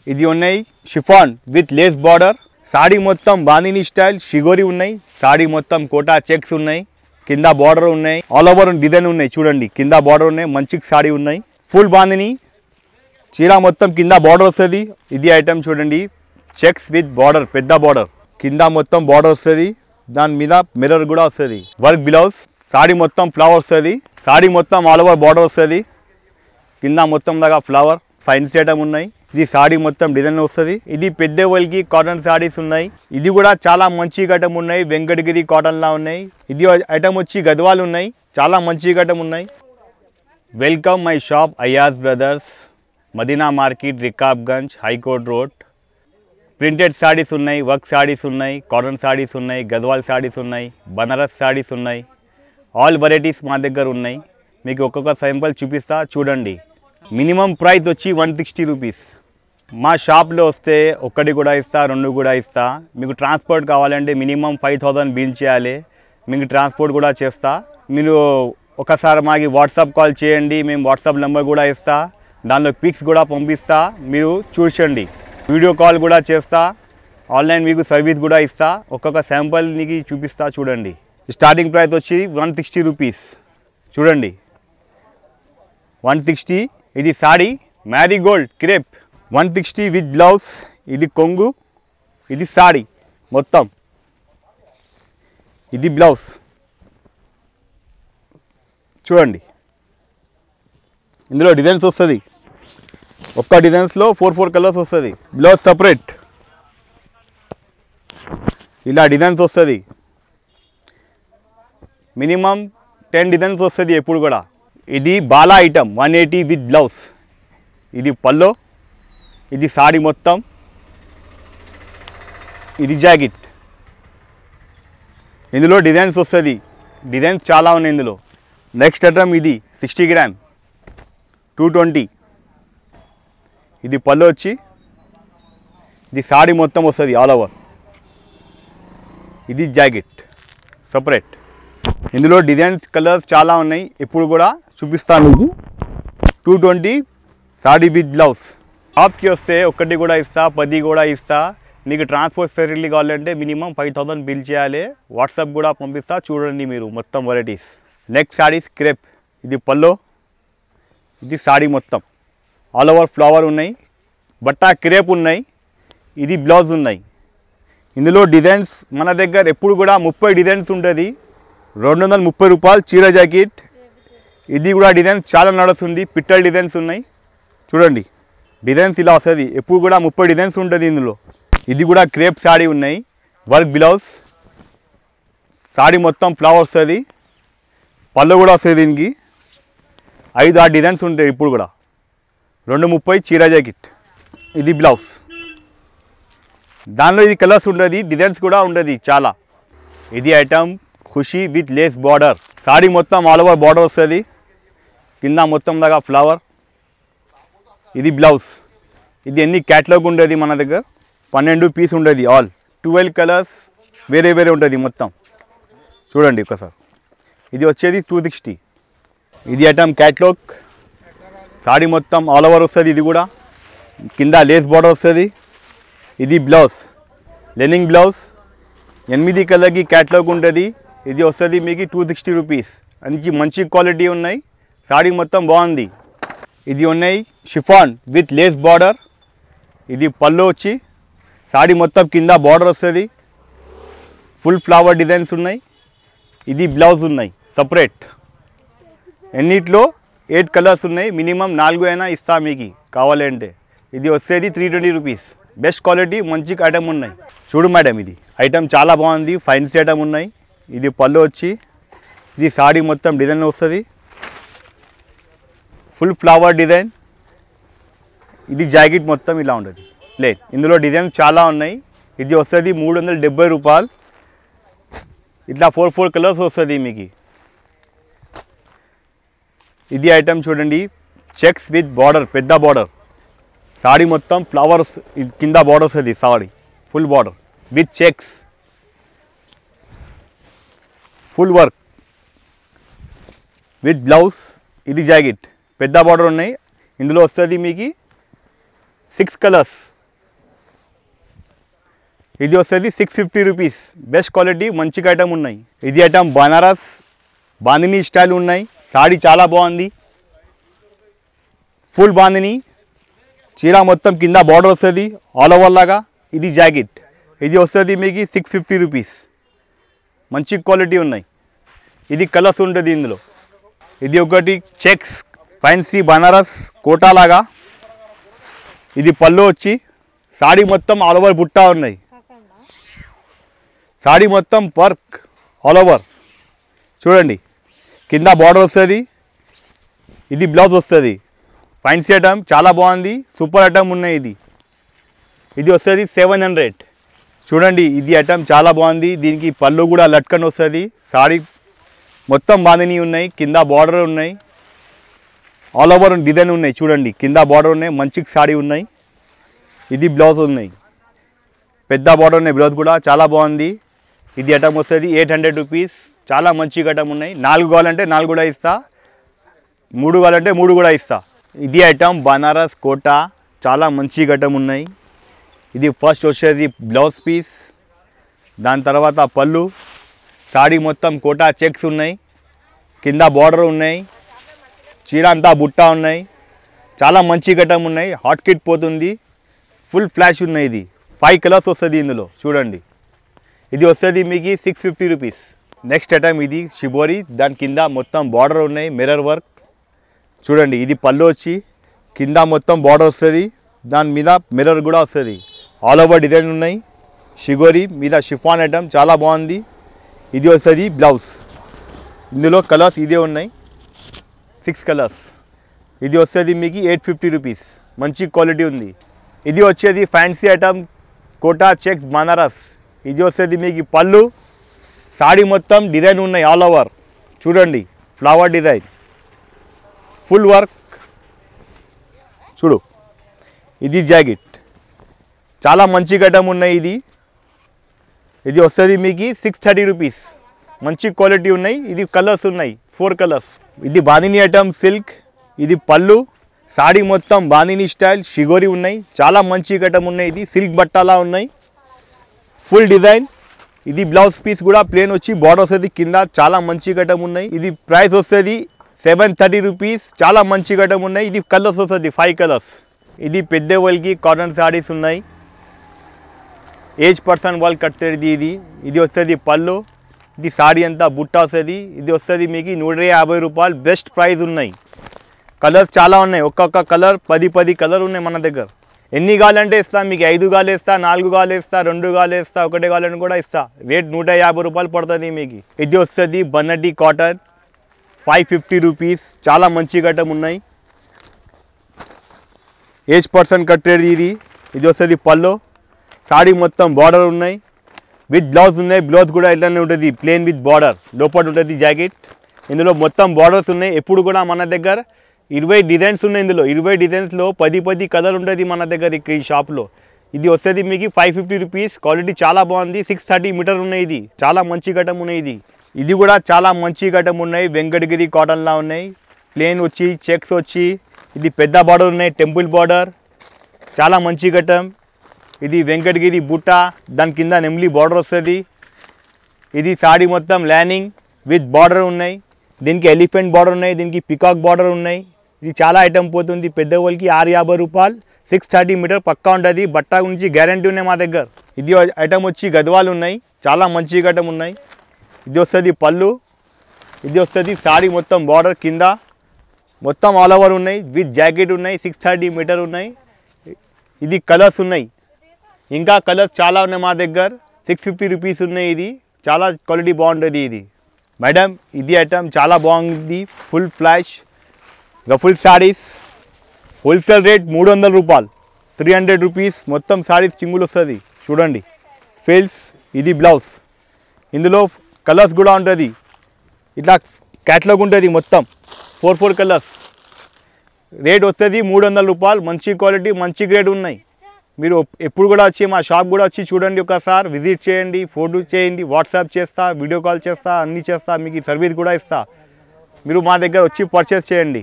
ఇది ఉన్నాయి chiffon with lace border sari మొత్తం బాందిని స్టైల్ షిగోరి ఉన్నాయి సాడీ మొత్తం కోటా చెక్స్ ఉన్నాయి కింద బార్డర్ ఉన్నాయి ఆల్ ఓవర్ డిజైన్ ఉన్నాయి చూడండి కింద బార్డర్ ఉన్నాయి మంచి సాడీ ఉన్నాయి ఫుల్ బాందిని చీర మొత్తం కింద బార్డర్ వస్తుంది ఇది ఐటమ్ చూడండి చెక్స్ విత్ బార్డర్ పెద్ద బార్డర్ కింద మొత్తం బార్డర్ వస్తుంది దాని మీద మిర్రర్ కూడా వస్తుంది వర్క్ బ్లౌజ్ సాడీ మొత్తం ఫ్లవర్ వస్తుంది సాడీ మొత్తం ఆల్ ఓవర్ బార్డర్ వస్తుంది కింద మొత్తం దాకా ఫ్లవర్ ఫైన్ ఐటమ్ ఉన్నాయి ఇది సాడీ మొత్తం డిజైన్ వస్తుంది ఇది పెద్ద వాళ్ళకి కాటన్ సాడీస్ ఉన్నాయి ఇది కూడా చాలా మంచి ఐటమ్ ఉన్నాయి వెంకటగిరి కాటన్ లా ఉన్నాయి ఇది ఐటమ్ వచ్చి గద్వాలు ఉన్నాయి చాలా మంచి ఐటమ్ ఉన్నాయి welcome my shop Ayaz brothers Madina market Rikabganj high court road printed saris ఉన్నాయి వర్క్ సాడీస్ ఉన్నాయి కాటన్ సాడీస్ ఉన్నాయి గద్వాల్ సాడీస్ ఉన్నాయి బనారస్ సాడీస్ ఉన్నాయి ఆల్ వెరైటీస్ మా దగ్గర ఉన్నాయి మీకు ఒక్కొక్క శాంపుల్ చూపిస్తా చూడండి మినిమం ప్రైస్ వచ్చి వన్ సిక్స్టీ రూపీస్ మా షాప్లో వస్తే ఒక్కటి కూడా ఇస్తా రెండు కూడా ఇస్తా మీకు ట్రాన్స్పోర్ట్ కావాలంటే మినిమం ఫైవ్ థౌజండ్ బిల్ చేయాలి మీకు ట్రాన్స్పోర్ట్ కూడా చేస్తా మీరు ఒకసారి మాకి వాట్సాప్ కాల్ చేయండి మేము వాట్సాప్ నెంబర్ కూడా ఇస్తా దానిలో పిక్స్ కూడా పంపిస్తా మీరు చూసండి వీడియో కాల్ కూడా చేస్తా ఆన్లైన్ మీకు సర్వీస్ కూడా ఇస్తా ఒక్కొక్క శాంపుల్ నీకు చూపిస్తా చూడండి స్టార్టింగ్ ప్రైస్ వచ్చి వన్ సిక్స్టీ రూపీస్ చూడండి వన్ సిక్స్టీ ఇది sari marigold crepe one sixty with blouse ఇది కొంగు ఇది సాడీ మొత్తం ఇది బ్లౌజ్ చూడండి ఇందులో డిజైన్స్ వస్తుంది ఒక్క డిజైన్స్లో ఫోర్ ఫోర్ కలర్స్ వస్తుంది బ్లౌజ్ సపరేట్ ఇలా డిజైన్స్ వస్తుంది మినిమం టెన్ డిజైన్స్ వస్తుంది ఎప్పుడు కూడా ఇది బాలా item one eighty with blouse ఇది పల్లో ఇది సాడీ మొత్తం ఇది జాకెట్ ఇందులో డిజైన్స్ వస్తుంది డిజైన్స్ చాలా ఉన్నాయి ఇందులో నెక్స్ట్ ఐటమ్ ఇది సిక్స్టీ గ్రామ్ టూ ట్వంటీ ఇది పళ్ళు వచ్చి ఇది సాడీ మొత్తం వస్తుంది ఆల్ ఓవర్ ఇది జాకెట్ సపరేట్ ఇందులో డిజైన్స్ కలర్స్ చాలా ఉన్నాయి ఇప్పుడు కూడా చూపిస్తాను మీకు two twenty sari with blouse షాప్కి వస్తే ఒక్కటి కూడా ఇస్తా పది కూడా ఇస్తా మీకు ట్రాన్స్పోర్ట్ ఫెసిలిటీ కావాలంటే మినిమం ఫైవ్ థౌసండ్ బిల్ చేయాలి వాట్సాప్ కూడా పంపిస్తా చూడండి మీరు మొత్తం వెరైటీస్ నెక్స్ట్ సాడీస్ క్రేప్ ఇది పల్లో ఇది సాడీ మొత్తం ఆల్ ఓవర్ ఫ్లవర్ ఉన్నాయి బట్ట క్రేప్ ఉన్నాయి ఇది బ్లౌజ్ ఉన్నాయి ఇందులో డిజైన్స్ మన దగ్గర ఎప్పుడు కూడా ముప్పై డిజైన్స్ ఉంటుంది రెండు వందల ముప్పై రూపాయలు చీర జాకెట్ ఇది కూడా డిజైన్స్ చాలా నడుస్తుంది పిట్టల్ డిజైన్స్ ఉన్నాయి చూడండి డిజైన్స్ ఇలా వస్తుంది ఎప్పుడు కూడా ముప్పై డిజైన్స్ ఉంటుంది ఇందులో ఇది కూడా క్రేప్ సాడీ ఉన్నాయి వర్క్ బ్లౌజ్ సాడీ మొత్తం ఫ్లవర్ వస్తుంది పళ్ళు కూడా వస్తుంది దీనికి ఐదు ఆరు డిజైన్స్ ఉంటాయి ఇప్పుడు కూడా రెండు ముప్పై చీర జాకెట్ ఇది బ్లౌజ్ దానిలో ఇది కలర్స్ ఉంటుంది డిజైన్స్ కూడా ఉంటుంది చాలా ఇది item Khushi with lace border sari మొత్తం ఆల్ ఓవర్ బార్డర్ వస్తుంది కింద మొత్తం దాకా ఫ్లవర్ ఇది బ్లౌజ్ ఇది ఎన్ని క్యాట్లాగ్ ఉంటుంది మన దగ్గర పన్నెండు పీస్ ఉంటుంది ఆల్ ట్వెల్వ్ కలర్స్ వేరే వేరే ఉంటుంది మొత్తం చూడండి ఒకసారి ఇది వచ్చేది టూ సిక్స్టీ ఇది ఐటమ్ క్యాట్లాగ్ సాడీ మొత్తం ఆల్ ఓవర్ వస్తుంది ఇది కూడా కింద లేస్ బార్డర్ వస్తుంది ఇది బ్లౌజ్ లెనింగ్ బ్లౌజ్ ఎనిమిది కలర్కి క్యాట్లాగ్ ఉంటుంది ఇది వస్తుంది మీకు టూ సిక్స్టీ రూపీస్ మంచి మంచి క్వాలిటీ ఉన్నాయి సాడీ మొత్తం బాగుంది ఇది ఉన్నాయి షిఫాన్ విత్ లేస్ బార్డర్ ఇది పళ్ళు వచ్చి సాడీ మొత్తం కింద బార్డర్ వస్తుంది ఫుల్ ఫ్లవర్ డిజైన్స్ ఉన్నాయి ఇది బ్లౌజ్ ఉన్నాయి సపరేట్ ఎన్నిట్లో ఎయిట్ కలర్స్ ఉన్నాయి మినిమం నాలుగు అయినా ఇస్తా మీకు కావాలంటే ఇది వచ్చేది three twenty rupees best quality మంచి ఐటమ్ ఉన్నాయి చూడు మేడం ఇది ఐటమ్ చాలా బాగుంది ఫైన్స్ ఐటమ్ ఉన్నాయి ఇది పళ్ళు వచ్చి ఇది సాడీ మొత్తం డిజైన్ వస్తుంది ఫుల్ ఫ్లవర్ డిజైన్ ఇది జాకెట్ మొత్తం ఇలా ఉంటుంది లే ఇందులో డిజైన్స్ చాలా ఉన్నాయి ఇది వస్తుంది మూడు వందల డెబ్బై రూపాయలు ఇట్లా ఫోర్ ఫోర్ కలర్స్ వస్తుంది మీకు ఇది ఐటమ్ చూడండి చెక్స్ విత్ బార్డర్ పెద్ద బార్డర్ సాడీ మొత్తం ఫ్లవర్స్ కింద బార్డర్ వస్తుంది sari full border with checks full work with blouse ఇది జాకెట్ పెద్ద బార్డర్ ఉన్నాయి ఇందులో వస్తుంది మీకు సిక్స్ కలర్స్ ఇది వస్తుంది six fifty rupees best quality మంచిగా ఐటమ్ ఉన్నాయి ఇది ఐటమ్ బనారస్ బాందిని స్టైల్ ఉన్నాయి సాడీ చాలా బాగుంది ఫుల్ బాందిని చీర మొత్తం కింద బార్డర్ వస్తుంది ఆల్ ఓవర్ లాగా ఇది జాకెట్ ఇది వస్తుంది మీకు సిక్స్ ఫిఫ్టీ రూపీస్ మంచి క్వాలిటీ ఉన్నాయి ఇది కలర్స్ ఉంటుంది ఇందులో ఇది ఒకటి చెక్స్ ఫ్యాన్సీ బనారస్ కోటా లాగా ఇది పళ్ళు వచ్చి సాడీ మొత్తం ఆల్ ఓవర్ బుట్టా ఉన్నాయి సాడీ మొత్తం వర్క్ ఆల్ ఓవర్ చూడండి కింద బార్డర్ వస్తుంది ఇది బ్లౌజ్ వస్తుంది ఫ్యాన్సీ ఐటమ్ చాలా బాగుంది సూపర్ ఐటమ్ ఉన్నాయి ఇది ఇది వస్తుంది సెవెన్ హండ్రెడ్ చూడండి ఇది ఐటమ్ చాలా బాగుంది దీనికి పళ్ళు కూడా లట్కన్ వస్తుంది సాడీ మొత్తం బాందిని ఉన్నాయి కింద బార్డర్ ఉన్నాయి ఆల్ ఓవర్ డిజైన్ ఉన్నాయి చూడండి కింద బార్డర్ ఉన్నాయి మంచి సాడీ ఉన్నాయి ఇది బ్లౌజ్ ఉన్నాయి పెద్ద బార్డర్ ఉన్నాయి బ్లౌజ్ కూడా చాలా బాగుంది ఇది ఐటమ్ వస్తుంది ఎయిట్ హండ్రెడ్ రూపీస్ చాలా మంచి ఐటమ్ ఉన్నాయి నాలుగు కావాలంటే నాలుగు కూడా ఇస్తా మూడు కావాలంటే మూడు కూడా ఇస్తా ఇది ఐటమ్ బనారస్ కోటా చాలా మంచి ఐటమ్ ఉన్నాయి ఇది ఫస్ట్ వచ్చేది బ్లౌజ్ పీస్ దాని తర్వాత పళ్ళు సాడీ మొత్తం కోటా చెక్స్ ఉన్నాయి కింద బార్డర్ ఉన్నాయి చీర అంతా బుట్ట ఉన్నాయి చాలా మంచి ఘటం ఉన్నాయి హాట్ కిట్ పోతుంది ఫుల్ ఫ్లాష్ ఉన్నాయి ఇది ఫైవ్ కలర్స్ వస్తుంది ఇందులో చూడండి ఇది వస్తుంది మీకు six fifty rupees next item ఇది షిబోరి దాని కింద మొత్తం బార్డర్ ఉన్నాయి మిర్రర్ వర్క్ చూడండి ఇది పళ్ళు వచ్చి కింద మొత్తం బార్డర్ వస్తుంది దాని మీద మిర్రర్ కూడా వస్తుంది ఆల్ ఓవర్ డిజైన్ ఉన్నాయి షిగోరి మీద షిఫాన్ ఐటమ్ చాలా బాగుంది ఇది వస్తుంది బ్లౌజ్ ఇందులో కలర్స్ ఇదే ఉన్నాయి సిక్స్ కలర్స్ ఇది వస్తుంది మీకు ఎయిట్ ఫిఫ్టీ రూపీస్ మంచి క్వాలిటీ ఉంది ఇది వచ్చేది fancy item Kota checks Banaras ఇది వస్తుంది మీకు పళ్ళు సాడీ మొత్తం డిజైన్ ఉన్నాయి ఆల్ ఓవర్ చూడండి ఫ్లవర్ డిజైన్ ఫుల్ వర్క్ చూడు ఇది జాకెట్ చాలా మంచి గడ్డం ఉన్నాయి ఇది ఇది వస్తుంది మీకు సిక్స్ థర్టీ రూపీస్ మంచి క్వాలిటీ ఉన్నాయి ఇది కలర్స్ ఉన్నాయి ఫోర్ కలర్స్ ఇది బాందిని ఐటమ్ సిల్క్ ఇది పళ్ళు సాడీ మొత్తం బాందిని స్టైల్ షిగోరి ఉన్నాయి చాలా మంచి గడ్డం ఉన్నాయి ఇది సిల్క్ బట్టలా ఉన్నాయి ఫుల్ డిజైన్ ఇది బ్లౌజ్ పీస్ కూడా ప్లేన్ వచ్చి బార్డర్ వస్తుంది కింద చాలా మంచి గడ్డం ఉన్నాయి ఇది ప్రైస్ వస్తుంది సెవెన్ థర్టీ రూపీస్ చాలా మంచి గడ్డం ఉన్నాయి ఇది కలర్స్ వస్తుంది ఫైవ్ కలర్స్ ఇది పెద్ద వాళ్ళకి కాటన్ సారీస్ ఉన్నాయి ఏజ్ పర్సన్ వాళ్ళు కట్టేది ఇది ఇది వస్తుంది పళ్ళు ఇది సాడీ అంతా బుట్ట వస్తుంది ఇది వస్తుంది మీకు నూట యాభై రూపాయలు బెస్ట్ ప్రైస్ ఉన్నాయి కలర్స్ చాలా ఉన్నాయి ఒక్కొక్క కలర్ పది పది కలర్ ఉన్నాయి మన దగ్గర ఎన్ని కావాలంటే ఇస్తా మీకు ఐదు కాలు ఇస్తా నాలుగు కాలు ఇస్తా రెండు కాలు ఇస్తా ఒకటే కావాలని కూడా ఇస్తా రేట్ నూట యాభై రూపాయలు పడుతుంది మీకు ఇది వస్తుంది బన్నటి కాటన్ ఫైవ్ ఫిఫ్టీ రూపీస్ చాలా మంచి గట్టం ఉన్నాయి ఏజ్ పర్సన్ కట్టేది ఇది ఇది వస్తుంది పళ్ళు సాడీ మొత్తం బార్డర్ ఉన్నాయి విత్ బ్లౌజ్ ఉన్నాయి బ్లౌజ్ కూడా ఇట్లానే ఉంటుంది ప్లేన్ విత్ బార్డర్ లోపల ఉంటుంది జాకెట్ ఇందులో మొత్తం బార్డర్స్ ఉన్నాయి ఎప్పుడు కూడా మన దగ్గర ఇరవై డిజైన్స్ ఉన్నాయి ఇందులో ఇరవై డిజైన్స్లో పది పది కలర్ ఉంటుంది మన దగ్గర ఇక్కడ ఈ షాప్లో ఇది వస్తుంది మీకు ఫైవ్ ఫిఫ్టీ రూపీస్ క్వాలిటీ చాలా బాగుంది సిక్స్ థర్టీ మీటర్ ఉన్నాయి ఇది చాలా మంచి ఘటం ఉన్నాయి ఇది ఇది కూడా చాలా మంచి ఘటం ఉన్నాయి వెంకటగిరి కాటన్లా ఉన్నాయి ప్లేన్ వచ్చి చెక్స్ వచ్చి ఇది పెద్ద బార్డర్ ఉన్నాయి టెంపుల్ బార్డర్ చాలా మంచి ఘటం ఇది వెంకటగిరి బుట్ట దాని కింద నెమ్లీ బార్డర్ వస్తుంది ఇది సాడీ మొత్తం ల్యానింగ్ విత్ బార్డర్ ఉన్నాయి దీనికి ఎలిఫెంట్ బార్డర్ ఉన్నాయి దీనికి పికాక్ బార్డర్ ఉన్నాయి ఇది చాలా ఐటమ్ పోతుంది పెద్ద వాళ్ళకి ఆరు యాభై రూపాయలు సిక్స్ థర్టీ మీటర్ పక్కా ఉంటుంది బట్ట గురించి గ్యారంటీ ఉన్నాయి మా దగ్గర ఇది ఐటమ్ వచ్చి గద్వాలు ఉన్నాయి చాలా మంచి ఐటమ్ ఉన్నాయి ఇది వస్తుంది పళ్ళు ఇది వస్తుంది సాడీ మొత్తం బార్డర్ కింద మొత్తం ఆల్ ఓవర్ ఉన్నాయి విత్ జాకెట్ ఉన్నాయి సిక్స్ థర్టీ మీటర్ ఉన్నాయి ఇది కలర్స్ ఉన్నాయి ఇంకా కలర్స్ చాలా ఉన్నాయి మా దగ్గర సిక్స్ ఫిఫ్టీ రూపీస్ ఉన్నాయి ఇది చాలా క్వాలిటీ బాగుంటుంది ఇది మేడం ఇది ఐటమ్ చాలా బాగుంది full flash ruffle saris wholesale rate మూడు వందల రూపాయలు త్రీ హండ్రెడ్ రూపీస్ మొత్తం శారీస్ చింగులు వస్తుంది చూడండి ఫిల్స్ ఇది బ్లౌజ్ ఇందులో కలర్స్ కూడా ఉంటుంది ఇట్లా క్యాట్లాగ్ ఉంటుంది మొత్తం ఫోర్ ఫోర్ కలర్స్ రేట్ వస్తుంది మూడు వందల రూపాయలు మంచి క్వాలిటీ మంచి గ్రేడ్ ఉన్నాయి మీరు ఎప్పుడు కూడా వచ్చి మా షాప్ కూడా వచ్చి చూడండి ఒకసారి విజిట్ చేయండి ఫోటో చేయండి వాట్సాప్ చేస్తా వీడియో కాల్ చేస్తా అన్నీ చేస్తా మీకు ఈ సర్వీస్ కూడా ఇస్తా మీరు మా దగ్గర వచ్చి పర్చేస్ చేయండి